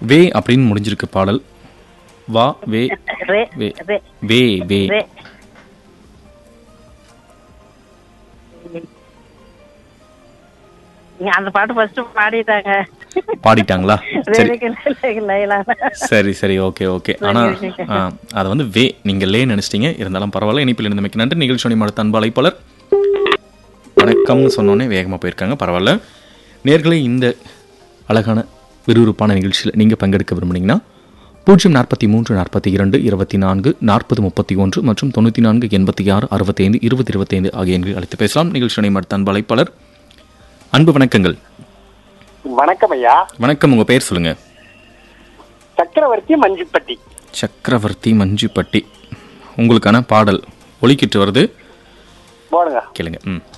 வே அப்படின்னு முடிஞ்சிருக்கு பாடல் வா வே ரே வே ரே வே வே ரே நீங்க அந்த பாட்டு ஃபர்ஸ்ட் பாடிட்டாங்க பாடிட்டாங்களா சரி வேலைக்கு லைலா சரி சரி ஓகே ஓகே ஆனா ஆ, அதை வந்து வே நீங்க லே நினைச்சிட்டீங்க இருந்தாலும் பரவாயில்ல இனிப்பில் இருந்தமைக்கு நன்றி நிகழ்ச்சி அடுத்த அன்பு அழைப்பாளர் வணக்கம்னு சொன்னோன்னே வேகமாக போயிருக்காங்க பரவாயில்ல நேர்களே இந்த அழகான விறுவிறுப்பான நிகழ்ச்சியில் நீங்கள் பங்கெடுக்க விரும்புனீங்கன்னா பூஜ்ஜியம் நாற்பத்தி மூன்று நாற்பத்தி இரண்டு இருபத்தி நான்கு நாற்பது முப்பத்தி ஒன்று மற்றும் தொண்ணூற்றி நான்கு எண்பத்தி ஆறு அறுபத்தைந்து இருபது இருபத்தைந்து ஆகிய எண்களில் அழைத்து பேசலாம் நிகழ்ச்சி அடுத்த அன்பு அழைப்பாளர் அன்பு வணக்கங்கள் வணக்கம் ஐயா வணக்கம் உங்கள் பெயர் சொல்லுங்கள் சக்கரவர்த்தி மஞ்சுப்பட்டி சக்கரவர்த்தி மஞ்சுப்பட்டி உங்களுக்கான பாடல் ஒலிக்கிட்டு வருது போடுங்க கேளுங்க ம்